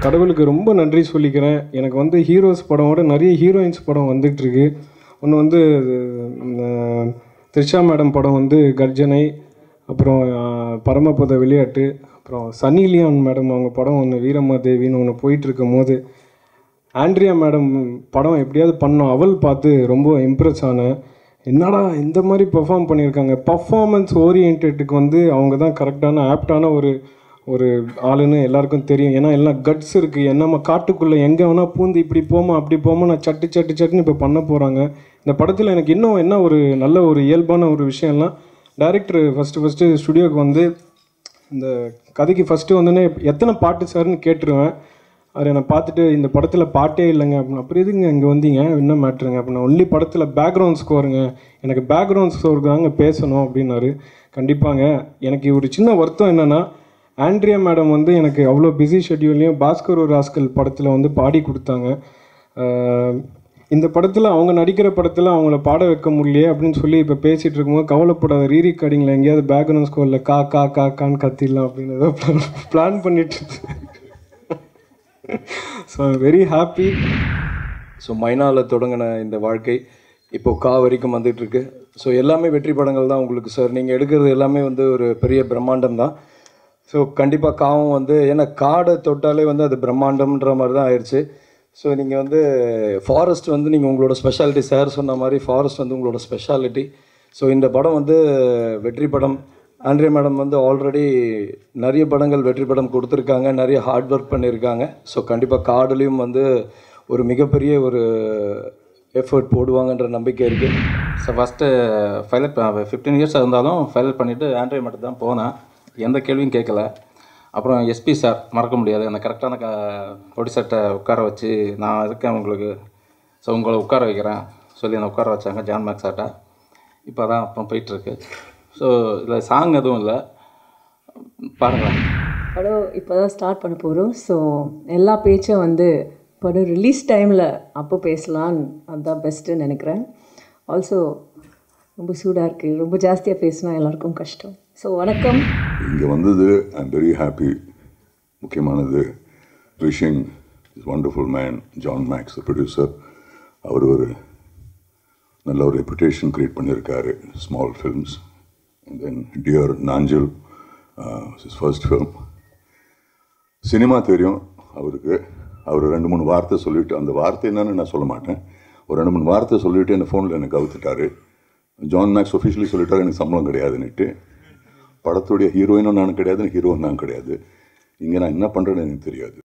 கடவுளுக்கு ரொம்ப நன்றி சொல்லிக்கிறேன் எனக்கு வந்து ஹீரோஸ் படமோட நிறைய ஹீரோயின்ஸ் படம் வந்துட்டுருக்கு ஒன்று வந்து அஹ், த்ரிஷா மேடம் படம் வந்து கர்ஜனை அப்புறம் அஹ், பரமபத விளையாட்டு அப்புறம் சன்னி லியான் மேடம் அவங்க படம் ஒன்று வீரம்மா தேவின்னு ஒன்று போயிட்டு இருக்கும் போது ஆண்ட்ரியா மேடம் படம் எப்படியாவது பண்ணோம் அவள் பார்த்து ரொம்ப இம்ப்ரெஸ் ஆனேன் என்னடா இந்த மாதிரி பெர்ஃபார்ம் பண்ணியிருக்காங்க பர்ஃபார்மன்ஸ் ஓரியன்டுக்கு வந்து அவங்க தான் கரெக்டான ஆப்டான ஒரு ஒரு ஆளுன்னு எல்லாருக்கும் தெரியும் ஏன்னா எல்லாம் கட்ஸ் இருக்குது என்னம்மா காட்டுக்குள்ளே எங்கே வேணால் பூந்து இப்படி போமா அப்படி போமா நான் சட்டு சட்டு சட்டுன்னு இப்போ பண்ண போகிறாங்க இந்த படத்தில் எனக்கு இன்னும் என்ன ஒரு நல்ல ஒரு இயல்பான ஒரு விஷயம்லாம் டைரக்டர் ஃபஸ்ட்டு ஃபஸ்ட்டு ஸ்டுடியோக்கு வந்து இந்த கதைக்கு ஃபஸ்ட்டு வந்தோடனே எத்தனை பாட்டு சார்னு கேட்டுருவேன் அவர் என்னை பார்த்துட்டு இந்த படத்தில் பாட்டே இல்லைங்க அப்படின்னு அப்புறம் எதுங்க இங்கே வந்தீங்க என்ன மேட்ருங்க அப்படின்னா ஒன்லி படத்தில் பேக்ரவுண்ட் ஸ்கோருங்க எனக்கு பேக்ரவுண்ட் ஸ்கோருக்கு தாங்க பேசணும் அப்படின்னாரு கண்டிப்பாங்க எனக்கு ஒரு சின்ன வருத்தம் என்னென்னா ஆண்ட்ரியா மேடம் வந்து எனக்கு அவ்வளோ பிஸி ஷெட்யூல்லையும் பாஸ்கர் ஒரு ராஸ்கல் படத்தில் வந்து பாடி கொடுத்தாங்க ஆஹ் இந்த படத்தில் அவங்க நடிக்கிற படத்தில் அவங்கள பாட வைக்க முடியலையே அப்படின்னு சொல்லி இப்போ பேசிகிட்டு இருக்கும்போது கவலைப்படாத ரீ ரெக்கார்டிங்கில் எங்கேயாவது பேக்ரவுண்ட் ஸ்கோரில் கா கா கா கான்னு கத்திடலாம் அப்படின்னு ஏதோ பிளான் பண்ணிட்டு ஸோ வெரி ஹாப்பி ஸோ மைனாவில் தொடங்கின இந்த வாழ்க்கை இப்போ கா வரைக்கும் வந்துட்டு இருக்கு ஸோ எல்லாமே வெற்றி படங்கள் தான் உங்களுக்கு சார் நீங்கள் எடுக்கிறது எல்லாமே வந்து ஒரு பெரிய பிரம்மாண்டம் தான் ஸோ கண்டிப்பாக காவும் வந்து ஏன்னா காடை தொட்டாலே வந்து அது பிரம்மாண்டம்ன்ற மாதிரி தான் ஆயிடுச்சு ஸோ நீங்கள் வந்து ஃபாரஸ்ட் வந்து நீங்கள் உங்களோட ஸ்பெஷாலிட்டி சார் சொன்ன மாதிரி ஃபாரஸ்ட் வந்து உங்களோட ஸ்பெஷாலிட்டி ஸோ இந்த படம் வந்து வெற்றி படம் ஆண்ட்ரியா மேடம் வந்து ஆல்ரெடி நிறைய படங்கள் வெற்றி படம் கொடுத்துருக்காங்க நிறைய ஹார்ட் ஒர்க் பண்ணியிருக்காங்க ஸோ கண்டிப்பாக காடுலேயும் வந்து ஒரு மிகப்பெரிய ஒரு எஃபர்ட் போடுவாங்கன்ற நம்பிக்கை இருக்குது so first file fifteen years இருந்தாலும் ஃபைல் பண்ணிவிட்டு ஆண்ட்ராய்ட் மட்டும் தான் போனேன் எந்த கேள்வியும் கேட்கல அப்புறம் எஸ்பி சார் மறக்க முடியாது அந்த கரெக்டான க ப்ரொடியூசர்கிட்ட உட்கார வச்சு நான் இருக்கேன் உங்களுக்கு ஸோ உங்களை உட்கார வைக்கிறேன் சொல்லி என்னை உட்கார வச்சாங்க ஜான் மேக் சார்ட்ட இப்போ தான் அப்போ போயிட்டுருக்கு ஸோ இதில் சாங் எதுவும் இல்லை பாருங்களேன் படம் இப்போ தான் ஸ்டார்ட் பண்ண போகிறோம் ஸோ எல்லா பேச்சும் வந்து படம் ரிலீஸ் டைமில் அப்போ பேசலான்னு அதுதான் பெஸ்ட்டுன்னு நினைக்கிறேன் ஆல்சோ ரொம்ப சூடாக இருக்குது ரொம்ப ஜாஸ்தியாக பேசினா எல்லாருக்கும் கஷ்டம் ஸோ வணக்கம் இங்கே வந்தது ஐ எம் வெரி ஹாப்பி முக்கியமானது wishing is wonderful man John Max producer அவர் ஒரு நல்ல ஒரு ரெப்புடேஷன் க்ரியேட் பண்ணியிருக்காரு small films and then dear நாஞ்சல் இஸ் ஃபர்ஸ்ட் ஃபில்ம் சினிமா தெரியும் அவருக்கு அவர் ரெண்டு மூணு வார்த்தை சொல்லிட்டு அந்த வார்த்தை என்னன்னு நான் சொல்ல மாட்டேன் ஒரு ரெண்டு மூணு வார்த்தை சொல்லிட்டு என்ன ஃபோனில் எனக்கு அவுத்துட்டாரு ஜான் மேக்ஸ் ஒஃபிஷியலி சொல்லிட்டாரு எனக்கு சம்பளம் கிடையாதுன்னுட்டு படத்துடைய ஹீரோயினும் நான் கிடையாது ஹீரோவும் நான் கிடையாது இங்கே நான் என்ன பண்ணுறேன்னு எனக்கு தெரியாது